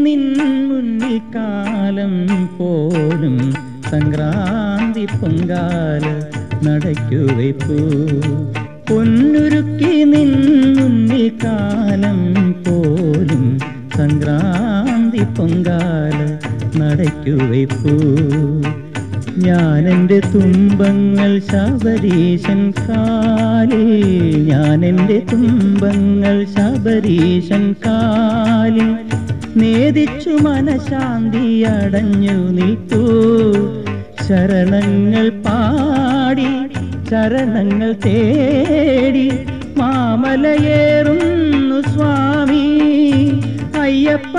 നിൻ മുന്നിൽ കാലം പോലും സംക്രാന്തി പൊങ്കാല നടയ്ക്കു വയ്പ്പൂ പൊന്നുരുക്കി നിൻ മുന്നിൽ കാലം പോലും സംക്രാന്തി പൊങ്കാല നടയ്ക്കു വയ്പ്പൂ ഞാനെൻ്റെ തുമ്പങ്ങൾ ശബരീശൻ കാലിൽ ഞാനെൻ്റെ തുമ്പങ്ങൾ ശബരീശൻ കാലിൽ നേദിച്ചു മനശാന്തി അടഞ്ഞു നിൽക്കൂ ശരണങ്ങൾ പാടി ചരണങ്ങൾ തേടി മാമലയേറുന്നു സ്വാമി അയ്യപ്പ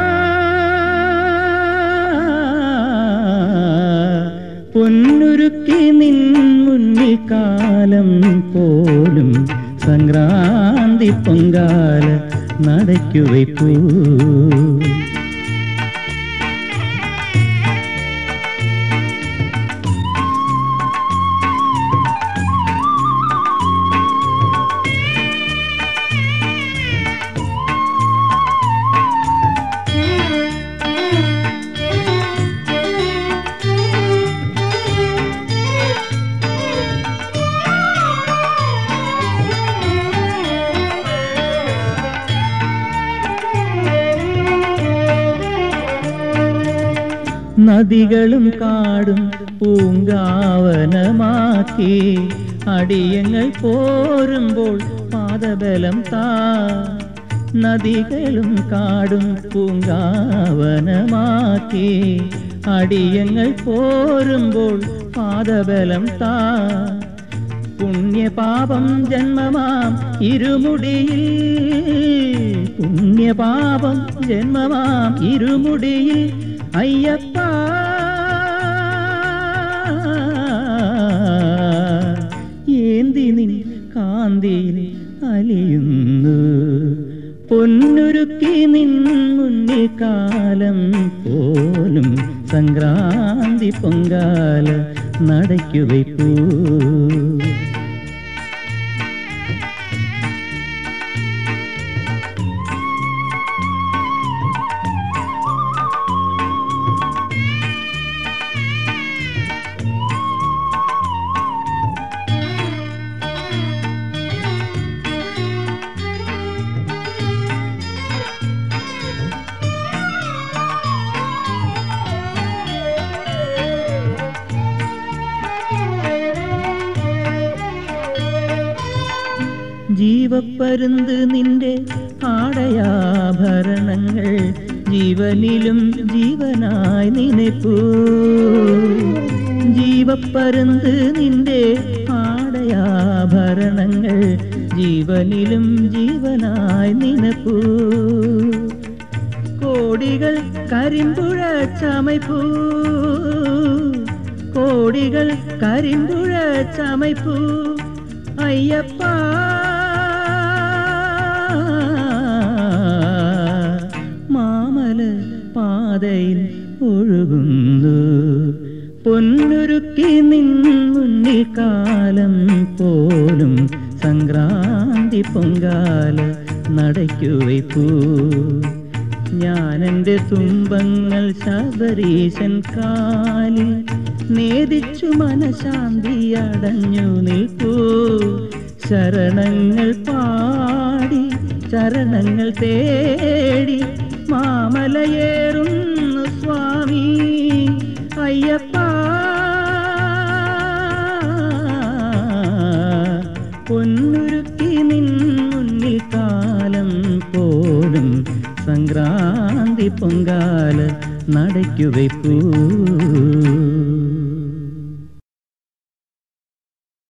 പൊന്നുരുക്കി നിൻ മുന്നിൽ കാലം പോലും സംക്രാന്തി പൊങ്കാല നടയ്ക്കു വയ്പ്പൂ നദികളും കാടും പൂങ്കാവനമാക്കി അടിയങ്ങൾ പോരുമ്പോൾ പാദബലം താ നദികളും കാടും പൂങ്കാവനമാക്കി അടിയങ്ങൾ പോരുമ്പോൾ പാദബലം താ പുണ്യപാപം ജന്മമാം ഇരുമുടിയിൽ പുണ്യപാപം ജന്മമാം ഇരുമുടിയിൽ അയ്യപ്പ ഏന്തി നിൻ കാന്തിയിൽ അലിയുന്നു പൊന്നുരുക്കി നിൻ മുന്നിൽ കാലം പോലും സംക്രാന്തി പൊങ്കാല നടയ്ക്കു വയ്പ്പൂ ജീവപ്പരുന്ത് നിന്റെ ആടയാഭരണങ്ങൾ ജീവനിലും ജീവനായി നിനപ്പൂ ജീവപ്പരുന്ത് നിന്റെ ആടയാഭരണങ്ങൾ ജീവനിലും ജീവനായി നിനപ്പൂ കോടികൾ കരിമ്പുഴ ചമയ്പ്പൂ കോടികൾ കരിമ്പുഴ ചമയ്പ്പൂ അയ്യപ്പ മാമല പാതയിൽ ഒഴുകുന്നു പൊന്നുരുക്കി നിൻ മുന്നിൽ കാലം പോലും സംക്രാന്തി പൊങ്കാല നടയ്ക്കു വയ്പ്പൂ ഞാനെൻ്റെ തുമ്പങ്ങൾ ശബരീശൻ കാലിൽ നേദിച്ചു മനശാന്തി അടഞ്ഞു നിൽക്കൂ ശരണങ്ങൾ പാടി ചരണങ്ങൾ തേടി മാമലയേറുന്നു സ്വാമി അയ്യപ്പ പൊന്നുരുക്കി നിൻ മുന്നിൽ കാലം പോലും സംക്രാന്തി പൊങ്കാല നടയ്ക്കു വയ്പ്പൂ